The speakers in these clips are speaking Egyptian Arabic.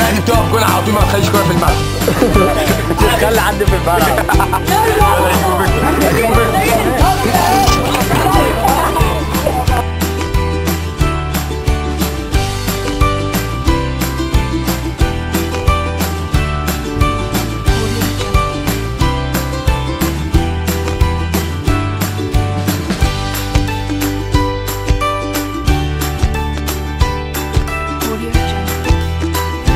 لا دي بتقف جول على طول ما تخليش كوره في الملعب خلي عندي في الملعب Audio Jungle.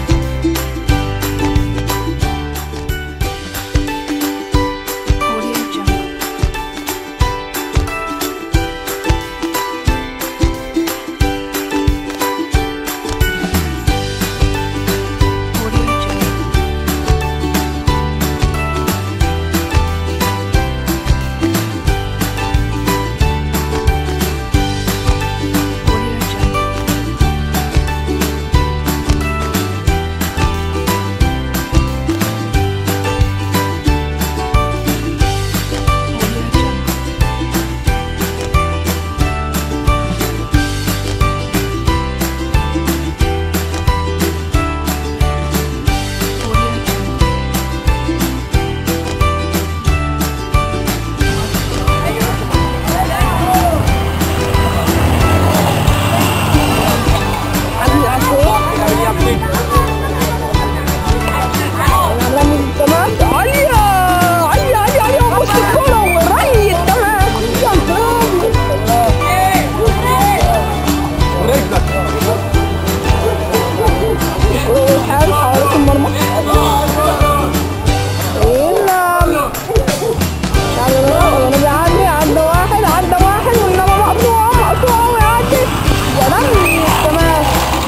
Audio Jungle. Audio Jungle. Audio Jungle. Audio Jungle. Audio Jungle. تمام عليا عليا عليا عليا وبص الكرة وري تمام يا سلام حارس حارس المرمى يلا تعالى بقى انا بيعدي عدى واحد عدى واحد وانما مقطوع مقطوع ويعدي يا لمي تمام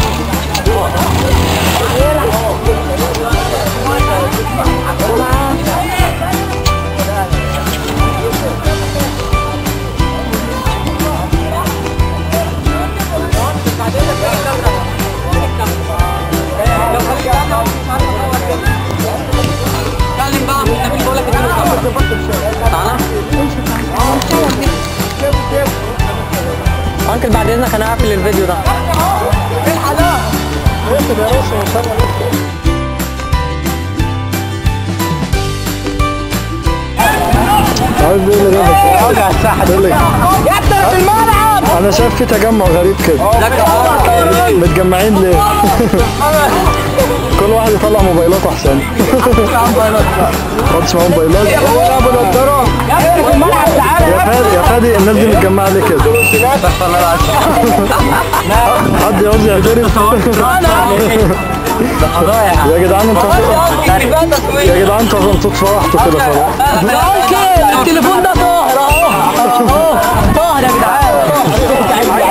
انكل بعد اذنك انا هقفل الفيديو ده عايز ايه اللي جابك؟ يا في الملعب انا شايف في تجمع غريب كده متجمعين ليه؟ كل واحد يطلع موبايلاته احسن خدش معاهم موبايلات يا في الملعب تعالى يا فادي يا فادي الناس دي متجمعه ليه كده؟ حد يعوز يعترف يا جدعان انتوا يا جدعان انتوا انتوا اتفرحتوا كده خلاص انكل التليفون ده طاهر اهو اهو طاهر يا جدعان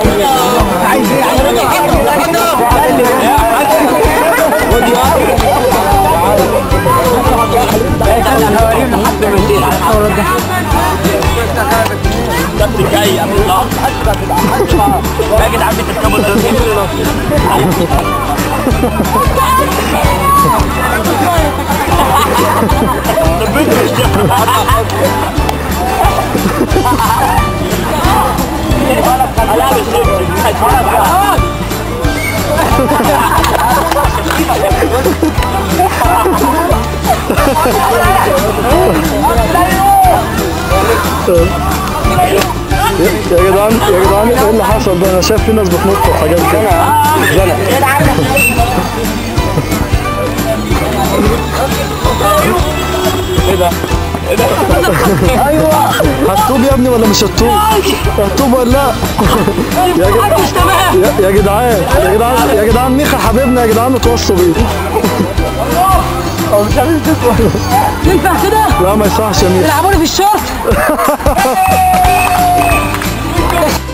يا جدعان يا جدعان ايه اللي حصل ده انا شايف في ناس بتنط وحاجات كده ايوه هتطوب يا ابني ولا مش هتطوب؟ هتطوب ولا لا؟ يا جدعان يا- يا جدعان يا جدعان يا جدعان ميخا حبيبنا يا جدعان اتوصوا بيه ينفع كده لا ما يصحش يا ميخا يلعبوني في الشورت